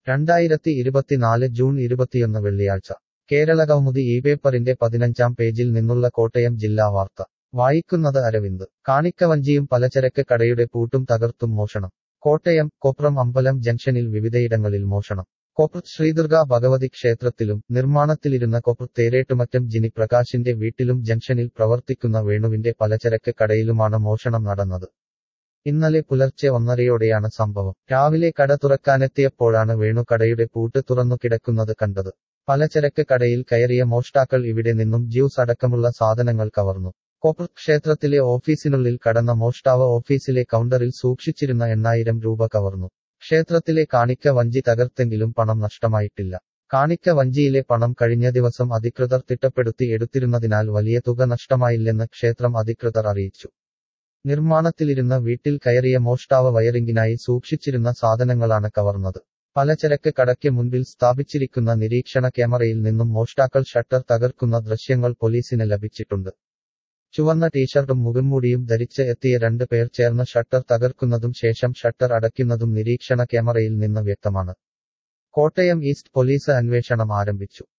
രണ്ടായിരത്തി ഇരുപത്തിനാല് ജൂൺ ഇരുപത്തിയൊന്ന് വെള്ളിയാഴ്ച കേരള കൗമുദി ഈ പേപ്പറിന്റെ പതിനഞ്ചാം പേജിൽ നിന്നുള്ള കോട്ടയം ജില്ലാ വാർത്ത വായിക്കുന്നത് അരവിന്ദ് കാണിക്കവഞ്ചിയും പലചരക്ക് കടയുടെ പൂട്ടും തകർത്തും മോഷണം കോട്ടയം കൊപ്രം അമ്പലം ജംഗ്ഷനിൽ വിവിധയിടങ്ങളിൽ മോഷണം കൊപ്ര ശ്രീദുർഗ ഭഗവതി ക്ഷേത്രത്തിലും നിർമ്മാണത്തിലിരുന്ന കൊപ്ര തേരേട്ടുമറ്റം ജിനി പ്രകാശിന്റെ വീട്ടിലും ജംഗ്ഷനിൽ പ്രവർത്തിക്കുന്ന വേണുവിന്റെ പലചരക്ക് കടയിലുമാണ് മോഷണം നടന്നത് ഇന്നലെ പുലർച്ചെ ഒന്നരയോടെയാണ് സംഭവം രാവിലെ കട തുറക്കാനെത്തിയപ്പോഴാണ് വേണു കടയുടെ പൂട്ട് തുറന്നു കിടക്കുന്നത് കണ്ടത് പലചരക്ക് കടയിൽ കയറിയ മോഷ്ടാക്കൾ ഇവിടെ നിന്നും ജ്യൂസ് അടക്കമുള്ള സാധനങ്ങൾ കവർന്നു കൊപ്ര ക്ഷേത്രത്തിലെ ഓഫീസിനുള്ളിൽ കടന്ന മോഷ്ടാവ് ഓഫീസിലെ കൗണ്ടറിൽ സൂക്ഷിച്ചിരുന്ന എണ്ണായിരം രൂപ കവർന്നു ക്ഷേത്രത്തിലെ കാണിക്ക വഞ്ചി തകർത്തെങ്കിലും പണം നഷ്ടമായിട്ടില്ല കാണിക്ക വഞ്ചിയിലെ പണം കഴിഞ്ഞ ദിവസം അധികൃതർ തിട്ടപ്പെടുത്തി എടുത്തിരുന്നതിനാൽ വലിയ തുക നഷ്ടമായില്ലെന്ന് ക്ഷേത്രം അധികൃതർ അറിയിച്ചു നിർമ്മാണത്തിലിരുന്ന വീട്ടിൽ കയറിയ മോഷ്ടാവ് വയറിംഗിനായി സൂക്ഷിച്ചിരുന്ന സാധനങ്ങളാണ് കവർന്നത് പലചരക്ക് കടയ്ക്ക് മുൻപിൽ സ്ഥാപിച്ചിരിക്കുന്ന നിരീക്ഷണ ക്യാമറയിൽ നിന്നും മോഷ്ടാക്കൾ ഷട്ടർ തകർക്കുന്ന ദൃശ്യങ്ങൾ പോലീസിന് ലഭിച്ചിട്ടുണ്ട് ചുവന്ന ടീഷർട്ടും മുഖംമൂടിയും ധരിച്ച് എത്തിയ രണ്ട് പേർ ചേർന്ന് ഷട്ടർ തകർക്കുന്നതും ശേഷം ഷട്ടർ അടയ്ക്കുന്നതും നിരീക്ഷണ ക്യാമറയിൽ നിന്ന് വ്യക്തമാണ് കോട്ടയം ഈസ്റ്റ് പോലീസ് അന്വേഷണം ആരംഭിച്ചു